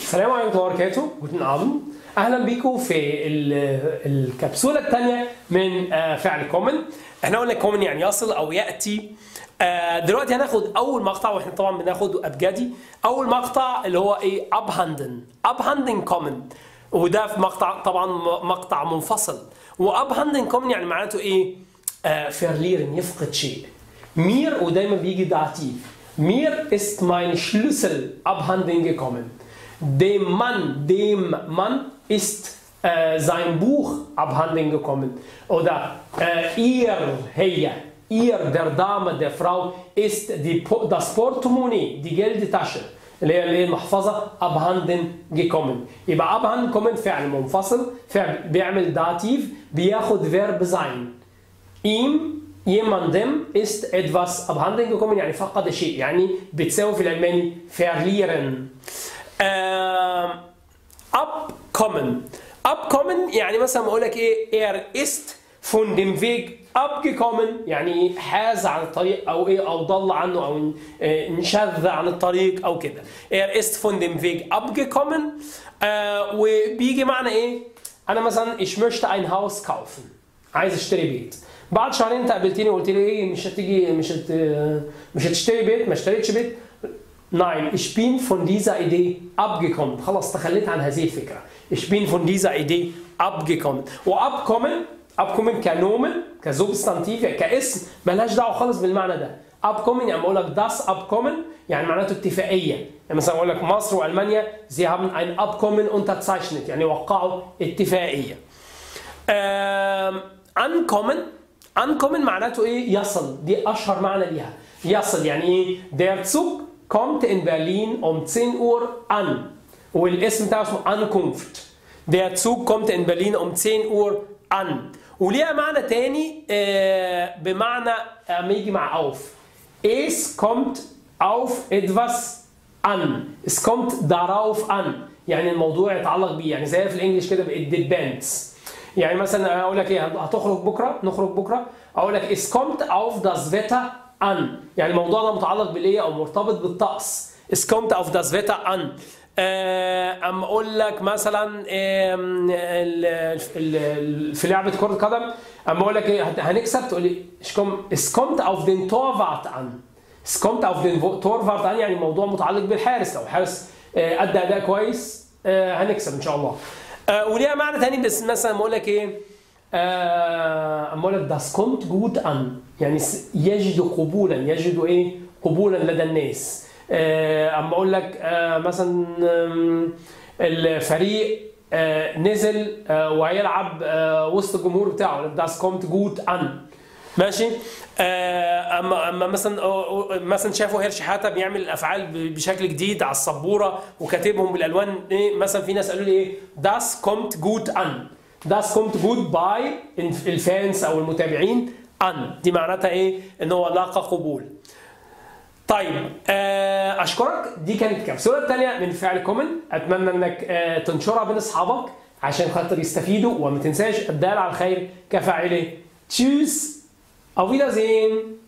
السلام عليكم ورحمة الله وبركاته جوتن ابند اهلا بيكم في ال- الكبسولة الثانية من آه، فعل كومن احنا قلنا كومن يعني يصل او ياتي آه، دلوقتي هناخد اول مقطع واحنا طبعا بناخد ابجدي اول مقطع اللي هو ايه ابهاندن ابهاندن كومن وده في مقطع طبعا م- مقطع منفصل وابهاندن كومن يعني معناته ايه آه، فيرليرن يفقد شيء Mir ودايما بيجي داتيف Mir ist mein Schlüssel abhanden gekommen. Dem Mann, dem Mann ist äh, sein Buch abhanden gekommen. Oder äh, ihr, هي, ihr, der Dame, der Frau, ist die, Po- das Portemonnaie, die Geldtasche, اللي هي اللي هي المحفظة abhanden gekommen. يبقى abhanden kommen فعل منفصل، فعل بيعمل داتيف بياخد verb sein. ihm jemandem ist etwas abhanden gekommen يعني فقد شيء يعني بتساوي في الألماني verlieren ähm, abkommen abkommen يعني مثلا بقول لك ايه er ist von dem Weg abgekommen يعني حاز عن الطريق او ايه او ضل عنه او آه، انشذ عن الطريق او كده er ist von dem Weg abgekommen آه وبيجي معنى ايه انا مثلا ich möchte ein Haus kaufen عايز اشتري بيت بعد شهرين انت قابلتني وقلت لي ايه مش هتيجي مش هت مش هتشتري بيت ما اشتريتش بيت Nein, ich bin von dieser Idee abgekommen. خلاص تخليت عن هذه الفكرة. Ich bin von dieser Idee abgekommen. وabkommen abkommen كنومن كسubstantiv يعني كاسم ملهاش دعوة خالص بالمعنى ده. abkommen يعني بقول لك das abkommen يعني معناته اتفاقية. يعني مثلا اقول لك مصر والمانيا sie haben ein Abkommen unterzeichnet يعني وقعوا اتفاقية. آم، ankommen ankommen معناته ايه يصل دي اشهر معنى ليها يصل يعني ايه der Zug kommt in Berlin um 10 Uhr an والاسم بتاعه اسمه Ankunft der Zug kommt in Berlin um 10 Uhr an وليها معنى تاني آه، بمعنى اما يجي مع auf es kommt auf etwas an es kommt darauf an يعني الموضوع يتعلق بيه يعني زي في الانجليش كده it depends يعني مثلا اقول لك ايه هتخرج بكره نخرج بكره اقول لك es kommt auf das Wetter an يعني الموضوع ده متعلق بالايه او مرتبط بالطقس es kommt auf das Wetter an آه، اما اقول لك مثلا آم، ال- ال- ال- في لعبه كره قدم اما اقول لك ايه هت- هنكسب تقول لي es kommt- es kommt auf den Torwart an es kommt auf den Torwart an يعني الموضوع متعلق بالحارس لو الحارس آه، ادى اداء كويس آه، هنكسب ان شاء الله آه، وليها معنى تاني بس مثلا اقول لك ايه آه، اما اقول لك das kommt gut an يعني س- يجد قبولا يجد ايه قبولا لدى الناس آه، اما اقول لك آه، مثلا آم، الفريق آه، نزل آه، وهيلعب آه، وسط الجمهور بتاعه das kommt gut an ماشي آه، اما اما مثلا أو- أو- مثلا شافوا هيرش حاتا بيعمل الافعال ب- بشكل جديد على السبوره وكاتبهم بالالوان ايه مثلا في ناس قالوا لي ايه das kommt gut an das kommt gut bei الفانس او المتابعين an دي معناتها ايه ان هو لاقى قبول طيب آه، اشكرك دي كانت الكبسوله الثانيه من فعل كومن اتمنى انك آه، تنشرها بين اصحابك عشان خاطر يستفيدوا وما تنساش الدال على الخير كفاعله تشيس auf Wiedersehen